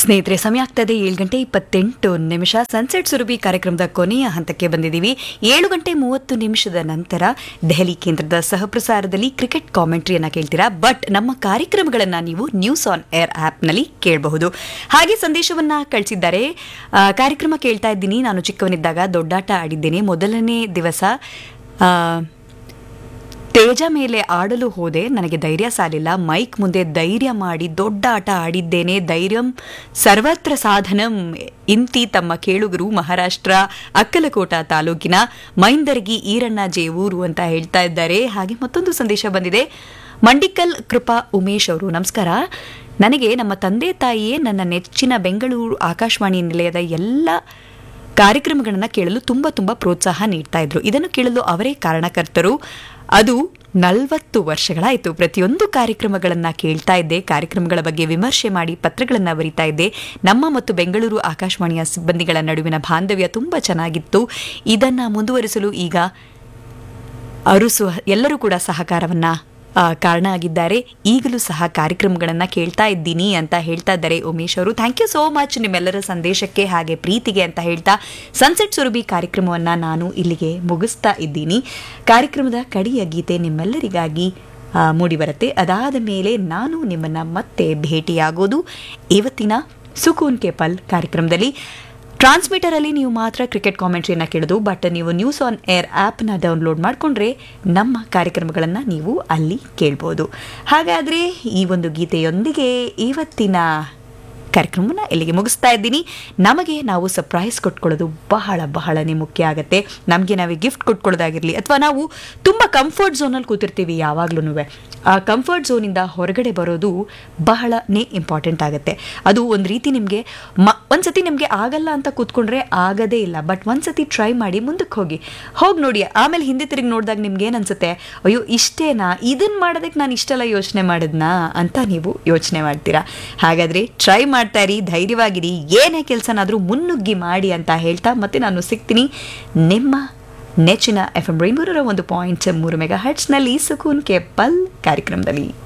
ಸ್ನೇಹಿತರೆ ಸಮಯ ಆಗ್ತದೆ ಏಳು ಗಂಟೆ ಇಪ್ಪತ್ತೆಂಟು ನಿಮಿಷ ಸನ್ಸೆಟ್ ಸುರಭಿ ಕಾರ್ಯಕ್ರಮದ ಕೊನೆಯ ಹಂತಕ್ಕೆ ಬಂದಿದ್ದೀವಿ ಏಳು ಗಂಟೆ ಮೂವತ್ತು ನಿಮಿಷದ ನಂತರ ದೆಹಲಿ ಕೇಂದ್ರದ ಸಹಪ್ರಸಾರದಲ್ಲಿ ಕ್ರಿಕೆಟ್ ಕಾಮೆಂಟ್ರಿಯನ್ನು ಕೇಳ್ತೀರಾ ಬಟ್ ನಮ್ಮ ಕಾರ್ಯಕ್ರಮಗಳನ್ನು ನೀವು ನ್ಯೂಸ್ ಆನ್ ಏರ್ ಆ್ಯಪ್ನಲ್ಲಿ ಕೇಳಬಹುದು ಹಾಗೆ ಸಂದೇಶವನ್ನು ಕಳಿಸಿದ್ದಾರೆ ಆ, ಕಾರ್ಯಕ್ರಮ ಕೇಳ್ತಾ ಇದ್ದೀನಿ ನಾನು ಚಿಕ್ಕವನಿದ್ದಾಗ ದೊಡ್ಡಾಟ ಆಡಿದ್ದೇನೆ ಮೊದಲನೇ ದಿವಸ ಆ, ತೇಜ ಮೇಲೆ ಆಡಲು ಹೋದೆ ನನಗೆ ಧೈರ್ಯ ಸಾಲಿಲ್ಲ ಮೈಕ್ ಮುಂದೆ ಧೈರ್ಯ ಮಾಡಿ ದೊಡ್ಡ ಆಟ ಆಡಿದ್ದೇನೆ ಧೈರ್ಯಂ ಸರ್ವತ್ರ ಸಾಧನಂ ಇಂತಿ ತಮ್ಮ ಕೇಳುಗರು ಮಹಾರಾಷ್ಟ್ರ ಅಕ್ಕಲಕೋಟ ತಾಲೂಕಿನ ಮೈಂದರ್ಗಿ ಈರಣ್ಣ ಜೇವೂರು ಅಂತ ಹೇಳ್ತಾ ಇದ್ದಾರೆ ಹಾಗೆ ಮತ್ತೊಂದು ಸಂದೇಶ ಬಂದಿದೆ ಮಂಡಿಕಲ್ ಕೃಪಾ ಉಮೇಶ್ ಅವರು ನಮಸ್ಕಾರ ನನಗೆ ನಮ್ಮ ತಂದೆ ತಾಯಿಯೇ ನನ್ನ ನೆಚ್ಚಿನ ಬೆಂಗಳೂರು ಆಕಾಶವಾಣಿ ನಿಲಯದ ಎಲ್ಲ ಕಾರ್ಯಕ್ರಮಗಳನ್ನು ಕೇಳಲು ತುಂಬ ತುಂಬ ಪ್ರೋತ್ಸಾಹ ನೀಡ್ತಾ ಇದ್ರು ಇದನ್ನು ಕೇಳಲು ಅವರೇ ಕಾರಣಕರ್ತರು ಅದು ನಲವತ್ತು ವರ್ಷಗಳಾಯಿತು ಪ್ರತಿಯೊಂದು ಕಾರ್ಯಕ್ರಮಗಳನ್ನು ಕೇಳ್ತಾ ಇದ್ದೆ ಕಾರ್ಯಕ್ರಮಗಳ ಬಗ್ಗೆ ವಿಮರ್ಶೆ ಮಾಡಿ ಪತ್ರಗಳನ್ನು ಬರಿತಾ ಇದ್ದೆ ನಮ್ಮ ಮತ್ತು ಬೆಂಗಳೂರು ಆಕಾಶವಾಣಿಯ ಸಿಬ್ಬಂದಿಗಳ ನಡುವಿನ ಬಾಂಧವ್ಯ ತುಂಬ ಚೆನ್ನಾಗಿತ್ತು ಇದನ್ನು ಮುಂದುವರಿಸಲು ಈಗ ಅರುಸು ಎಲ್ಲರೂ ಕೂಡ ಸಹಕಾರವನ್ನ ಆ, ಕಾರಣ ಆಗಿದ್ದಾರೆ ಈಗಲೂ ಸಹ ಕಾರ್ಯಕ್ರಮಗಳನ್ನು ಕೇಳ್ತಾ ಇದ್ದೀನಿ ಅಂತ ಹೇಳ್ತಾ ಇದ್ದಾರೆ ಉಮೇಶ್ ಅವರು ಥ್ಯಾಂಕ್ ಯು ಸೋ ಮಚ್ ನಿಮ್ಮೆಲ್ಲರ ಸಂದೇಶಕ್ಕೆ ಹಾಗೆ ಪ್ರೀತಿಗೆ ಅಂತ ಹೇಳ್ತಾ ಸನ್ಸೆಟ್ ಸುರಭಿ ಕಾರ್ಯಕ್ರಮವನ್ನು ನಾನು ಇಲ್ಲಿಗೆ ಮುಗಿಸ್ತಾ ಇದ್ದೀನಿ ಕಾರ್ಯಕ್ರಮದ ಕಡೆಯ ಗೀತೆ ನಿಮ್ಮೆಲ್ಲರಿಗಾಗಿ ಆ, ಮೂಡಿಬರುತ್ತೆ ಅದಾದ ಮೇಲೆ ನಾನು ನಿಮ್ಮನ್ನು ಮತ್ತೆ ಭೇಟಿಯಾಗೋದು ಇವತ್ತಿನ ಸುಕೂನ್ ಕೆ ಪಲ್ ಕಾರ್ಯಕ್ರಮದಲ್ಲಿ ಟ್ರಾನ್ಸ್ಮಿಟರ್ ಅಲ್ಲಿ ನೀವು ಮಾತ್ರ ಕ್ರಿಕೆಟ್ ಕಾಮೆಂಟ್ರಿಯನ್ನು ಕೇಳೋದು ಬಟ್ ನೀವು ನ್ಯೂಸ್ ಆನ್ ಏರ್ ಆ್ಯಪ್ನ ಡೌನ್ಲೋಡ್ ಮಾಡಿಕೊಂಡ್ರೆ ನಮ್ಮ ಕಾರ್ಯಕ್ರಮಗಳನ್ನು ನೀವು ಅಲ್ಲಿ ಕೇಳ್ಬೋದು ಹಾಗಾದರೆ ಈ ಒಂದು ಗೀತೆಯೊಂದಿಗೆ ಇವತ್ತಿನ ಕಾರ್ಯಕ್ರಮವನ್ನು ಇಲ್ಲಿಗೆ ಮುಗಿಸ್ತಾ ಇದ್ದೀನಿ ನಮಗೆ ನಾವು ಸರ್ಪ್ರೈಸ್ ಕೊಟ್ಕೊಳ್ಳೋದು ಬಹಳ ಬಹಳನೇ ಮುಖ್ಯ ಆಗುತ್ತೆ ನಮಗೆ ನಾವೇ ಗಿಫ್ಟ್ ಕೊಟ್ಕೊಳ್ಳೋದಾಗಿರಲಿ ಅಥವಾ ನಾವು ತುಂಬ ಕಂಫರ್ಟ್ ಝೋನಲ್ಲಿ ಕೂತಿರ್ತೀವಿ ಯಾವಾಗ್ಲೂ ಆ ಕಂಫರ್ಟ್ ಝೋನಿಂದ ಹೊರಗಡೆ ಬರೋದು ಬಹಳನೇ ಇಂಪಾರ್ಟೆಂಟ್ ಆಗುತ್ತೆ ಅದು ಒಂದು ರೀತಿ ನಿಮಗೆ ಮ ಒಂದ್ಸತಿ ನಿಮಗೆ ಆಗಲ್ಲ ಅಂತ ಕೂತ್ಕೊಂಡ್ರೆ ಆಗದೇ ಇಲ್ಲ ಬಟ್ ಒಂದ್ಸತಿ ಟ್ರೈ ಮಾಡಿ ಮುಂದಕ್ಕೆ ಹೋಗಿ ಹೋಗಿ ನೋಡಿ ಆಮೇಲೆ ಹಿಂದೆ ತಿರುಗಿ ನೋಡಿದಾಗ ನಿಮ್ಗೆ ಏನು ಅನ್ಸುತ್ತೆ ಅಯ್ಯೋ ಇಷ್ಟೇನಾ ಇದನ್ನ ಮಾಡೋದಕ್ಕೆ ನಾನು ಇಷ್ಟೆಲ್ಲ ಯೋಚನೆ ಮಾಡಿದ್ನಾ ಅಂತ ನೀವು ಯೋಚನೆ ಮಾಡ್ತೀರಾ ಹಾಗಾದರೆ ಟ್ರೈ ಮಾಡ್ತಾ ಇರಿ ಧೈರ್ಯವಾಗಿರಿ ಏನೇ ಕೆಲಸನಾದರೂ ಮುನ್ನುಗ್ಗಿ ಮಾಡಿ ಅಂತ ಹೇಳ್ತಾ ಮತ್ತೆ ನಾನು ಸಿಗ್ತೀನಿ ನಿಮ್ಮ ನೆಚ್ಚಿನ ಎಫ್ ಎಂ ರೈಮೂರರ ಒಂದು ಪಾಯಿಂಟ್ ಮೂರು ಮೆಗಾ ಹರ್ಟ್ಸ್ನಲ್ಲಿ ಸುಕೂನ್ ಕೆ ಪಲ್ ಕಾರ್ಯಕ್ರಮದಲ್ಲಿ